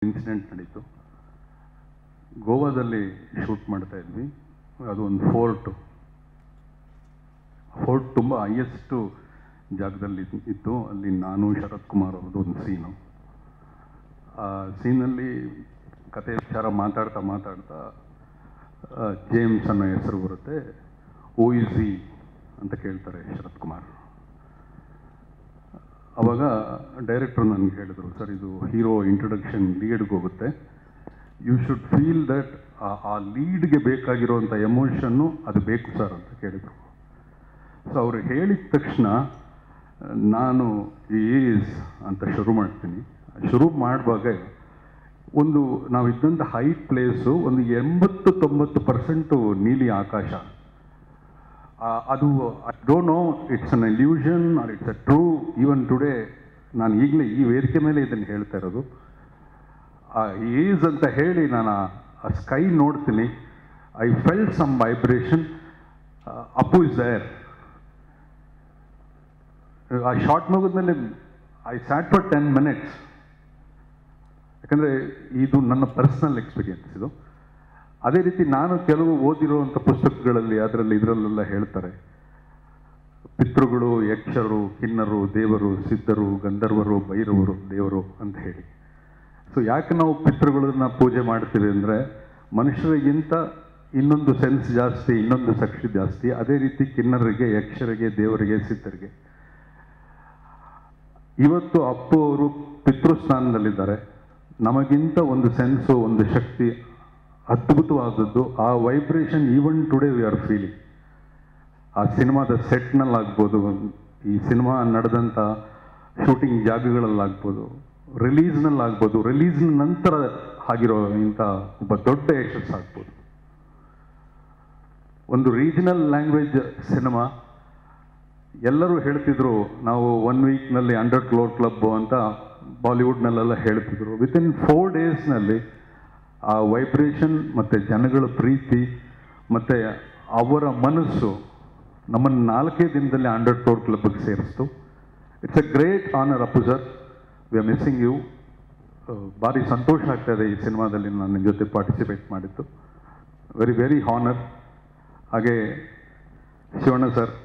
incident ನಡೀತು ಗೋವಾದಲ್ಲಿ shoot ಮಾಡ್ತಾ ಇದ್ವಿ ಅದು ಒಂದು ಫೋರ್ಟು ಫೋರ್ಟ್ ತುಂಬ ಹೈಯೆಸ್ಟು ಜಾಗದಲ್ಲಿ ಇದ್- ಇತ್ತು ಅಲ್ಲಿ ನಾನು ಶರತ್ ಕುಮಾರ್ ಅವ್ರದ್ದು ಒಂದು ಸೀನು ಆ ಸೀನಲ್ಲಿ ಕತೆ ವಿಚಾರ ಮಾತಾಡ್ತಾ ಮಾತಾಡ್ತಾ ಆ, ಜೇಮ್ಸ್ ಅನ್ನೋ ಹೆಸರು ಬರುತ್ತೆ ಓ ಇಸ್ ಅಂತ ಕೇಳ್ತಾರೆ ಶರತ್ ಕುಮಾರ್ ಅವಾಗ ಡೈರೆಕ್ಟ್ರು ನನಗೆ ಹೇಳಿದ್ರು ಸರ್ ಇದು ಹೀರೋ ಇಂಟ್ರೊಡಕ್ಷನ್ ಲೀಡ್ಗೆ ಹೋಗುತ್ತೆ ಯು ಶುಡ್ ಫೀಲ್ ದಟ್ ಆ ಲೀಡ್ಗೆ ಬೇಕಾಗಿರುವಂಥ ಎಮೋಷನ್ನು ಅದು ಬೇಕು ಸರ್ ಅಂತ ಕೇಳಿದರು ಸೊ ಅವರು ಹೇಳಿದ ತಕ್ಷಣ ನಾನು ಈಸ್ ಅಂತ ಶುರು ಮಾಡ್ತೀನಿ ಶುರು ಮಾಡುವಾಗ ಒಂದು ನಾವು ಇದ್ದಂಥ ಹೈಟ್ ಪ್ಲೇಸು ಒಂದು ಎಂಬತ್ತು ತೊಂಬತ್ತು ಪರ್ಸೆಂಟು ನೀಲಿ ಆಕಾಶ ಆ, ಅದು I don't know it's an illusion or it's a true even today ನಾನು ಈಗಲೇ ಈ ವೇದಿಕೆ ಮೇಲೆ ಇದನ್ನು ಹೇಳ್ತಾ ಇರೋದು ಆ ಈಸ್ ಅಂತ ಹೇಳಿ ನಾನು ಆ- ಆ ಸ್ಕೈ ನೋಡ್ತೀನಿ I felt some vibration Appu is there ಆ ಶಾರ್ಟ್ ಮುಗಿದ್ಮೇಲೆ I sat for ten minutes ಯಾಕಂದರೆ ಇದು ನನ್ನ ಪರ್ಸ್ನಲ್ ಎಕ್ಸ್ಪೀರಿಯನ್ಸ್ ಇದು ಅದೇ ರೀತಿ ನಾನು ಕೆಲವು ಓದಿರುವಂಥ ಪುಸ್ತಕಗಳಲ್ಲಿ ಅದರಲ್ಲಿ ಇದರಲ್ಲೆಲ್ಲ ಹೇಳ್ತಾರೆ ಪಿತೃಗಳು ಯಕ್ಷರು ಕಿನ್ನರು ದೇವರು ಸಿದ್ಧರು ಗಂಧರ್ವರು ಭೈರವರು ದೇವರು ಅಂತ ಹೇಳಿ ಸೊ ಯಾಕೆ ನಾವು ಪಿತೃಗಳನ್ನ ಪೂಜೆ ಮಾಡ್ತೀವಿ ಅಂದರೆ ಮನುಷ್ಯರಿಗಿಂತ ಇನ್ನೊಂದು ಸೆನ್ಸ್ ಜಾಸ್ತಿ ಇನ್ನೊಂದು ಶಕ್ತಿ ಜಾಸ್ತಿ ಅದೇ ರೀತಿ ಕಿನ್ನರಿಗೆ ಯಕ್ಷರಿಗೆ ದೇವರಿಗೆ ಸಿದ್ಧರಿಗೆ ಇವತ್ತು ಅಪ್ಪು ಅವರು ಪಿತೃಸ್ಥಾನದಲ್ಲಿದ್ದಾರೆ ನಮಗಿಂತ ಒಂದು ಸೆನ್ಸು ಒಂದು ಶಕ್ತಿ ಅದ್ಭುತವಾದದ್ದು ಆ vibration even today we are feeling ಆ ಸಿನಿಮಾದ ಸೆಟ್ನಲ್ಲಾಗ್ಬೋದು ಈ ಸಿನಿಮಾ ನಡೆದಂಥ ಶೂಟಿಂಗ್ ಜಾಗಗಳಲ್ಲಾಗ್ಬೋದು ರಿಲೀಸ್ನಲ್ಲಾಗ್ಬೋದು ರಿಲೀಸ್ನ ನಂತರ ಆಗಿರೋ ಇಂಥ ಒಬ್ಬ ದೊಡ್ಡ ಯಶಸ್ಸಾಗ್ಬೋದು ಒಂದು ರೀಜನಲ್ ಲ್ಯಾಂಗ್ವೇಜ್ ಸಿನಿಮಾ ಎಲ್ಲರೂ ಹೇಳ್ತಿದ್ರು ನಾವು ಒನ್ ವೀಕ್ನಲ್ಲಿ ಅಂಡರ್ ಕ್ಲೋರ್ ಕ್ಲಬ್ ಅಂತ ಬಾಲಿವುಡ್ನಲ್ಲೆಲ್ಲ ಹೇಳ್ತಿದ್ರು ವಿತಿನ್ ಫೋರ್ ಡೇಸ್ನಲ್ಲಿ ಆ ವೈಬ್ರೇಷನ್ ಮತ್ತು ಜನಗಳ ಪ್ರೀತಿ ಮತ್ತು ಅವರ ಮನಸ್ಸು ನಮ್ಮನ್ನು ನಾಲ್ಕೇ ದಿನದಲ್ಲಿ ಅಂಡರ್ ಕ್ಲೋರ್ ಕ್ಲಬ್ಗೆ ಸೇರಿಸ್ತು it's a great honour Appu sir we are missing you ಭಾರಿ ಸಂತೋಷ ಆಗ್ತಾಯಿದೆ ಈ ಸಿನಿಮಾದಲ್ಲಿ ನಾನು ನಿಮ್ಮ ಜೊತೆ ಪಾರ್ಟಿಸಿಪೇಟ್ ಮಾಡಿದ್ದು ವೆರಿ ವೆರಿ ಹಾನರ್ ಹಾಗೆ ಶಿವಣ್ಣ ಸರ್